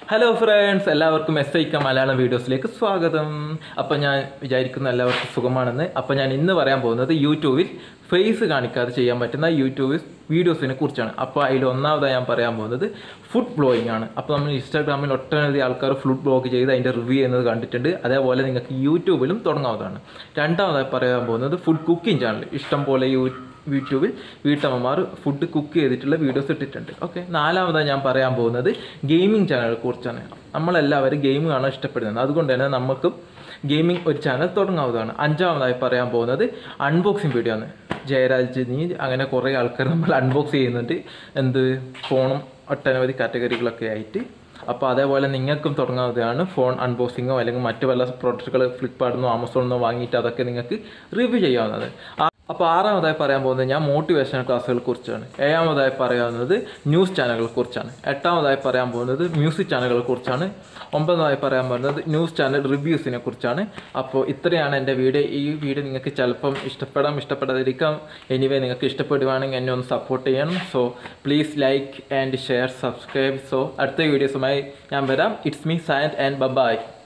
hello friends എല്ലാവർക്കും എസ് ഐക്ക മലയാളം വീഡിയോസിലേക്ക് സ്വാഗതം അപ്പം ഞാൻ വിചാരിക്കുന്ന എല്ലാവർക്കും സുഖമാണെന്ന് അപ്പം ഞാൻ ഇന്ന് പറയാൻ പോകുന്നത് യൂട്യൂബിൽ ഫേസ് കാണിക്കാതെ ചെയ്യാൻ പറ്റുന്ന യൂട്യൂബിൽ വീഡിയോസിനെ കുറിച്ചാണ് അപ്പോൾ അതിൽ ഒന്നാമതായി ഞാൻ പറയാൻ പോകുന്നത് ഫുഡ് ബ്ലോഗിംഗ് ആണ് അപ്പോൾ നമ്മൾ ഇൻസ്റ്റാഗ്രാമിൽ ഒട്ടനവധി ആൾക്കാർ ഫുഡ് ബ്ലോഗ് ചെയ്ത് അതിൻ്റെ റിവ്യൂ ചെയ്യുന്നത് കണ്ടിട്ടുണ്ട് അതേപോലെ നിങ്ങൾക്ക് യൂട്യൂബിലും തുടങ്ങാവുന്നതാണ് രണ്ടാമതായി പറയാൻ പോകുന്നത് ഫുഡ് കുക്കിംഗ് ചാനൽ ഇഷ്ടം പോലെ യൂ യൂട്യൂബിൽ വീട്ടമ്മമാർ ഫുഡ് കുക്ക് ചെയ്തിട്ടുള്ള വീഡിയോസ് ഇട്ടിട്ടുണ്ട് ഓക്കെ നാലാമതായി ഞാൻ പറയാൻ പോകുന്നത് ഗെയിമിംഗ് ചാനലിനെ കുറിച്ചാണ് നമ്മളെല്ലാവരും ഗെയിം കാണാൻ ഇഷ്ടപ്പെടുന്നത് അതുകൊണ്ട് തന്നെ നമുക്കും ഗെയിമിംഗ് ഒരു ചാനൽ തുടങ്ങാവുന്നതാണ് അഞ്ചാമതായി പറയാൻ പോകുന്നത് അൺബോക്സിങ് വീഡിയോ ആണ് ജയരാജ് നീ അങ്ങനെ കുറേ ആൾക്കാർ നമ്മൾ അൺബോക്സ് ചെയ്യുന്നുണ്ട് എന്ത് ഫോണും ഒട്ടനവധി കാറ്റഗറികളൊക്കെ ആയിട്ട് അപ്പോൾ അതേപോലെ നിങ്ങൾക്കും തുടങ്ങാവുന്നതാണ് ഫോൺ അൺബോക്സിങ്ങോ അല്ലെങ്കിൽ മറ്റു വല്ല പ്രോഡക്റ്റുകൾ ഫ്ലിപ്കാർട്ടിൽ നിന്നോ ആമസോണിൽ നിന്നോ വാങ്ങിയിട്ട് അതൊക്കെ നിങ്ങൾക്ക് റിവ്യൂ ചെയ്യാവുന്നത് അപ്പോൾ ആറാമതായി പറയാൻ പോകുന്നത് ഞാൻ മോട്ടിവേഷണൽ ക്ലാസ്സുകളെ കുറിച്ചാണ് ഏഴാമതായി പറയാവുന്നത് ന്യൂസ് ചാനലുകളെ കുറിച്ചാണ് എട്ടാമതായി പറയാൻ പോകുന്നത് മ്യൂസിക് ചാനലുകളെ കുറിച്ചാണ് ഒമ്പതായി പറയാൻ പോകുന്നത് ന്യൂസ് ചാനൽ റിവ്യൂസിനെ കുറിച്ചാണ് അപ്പോൾ ഇത്രയാണ് എൻ്റെ വീഡിയോ ഈ വീഡിയോ നിങ്ങൾക്ക് ചിലപ്പം ഇഷ്ടപ്പെടാം ഇഷ്ടപ്പെടാതിരിക്കാം എനിവേ നിങ്ങൾക്ക് ഇഷ്ടപ്പെടുവാണെങ്കിൽ എന്നെ ഒന്ന് സപ്പോർട്ട് ചെയ്യണം so please like and share subscribe so അടുത്ത വീഡിയോസുമായി ഞാൻ വരാം it's me science and bye-bye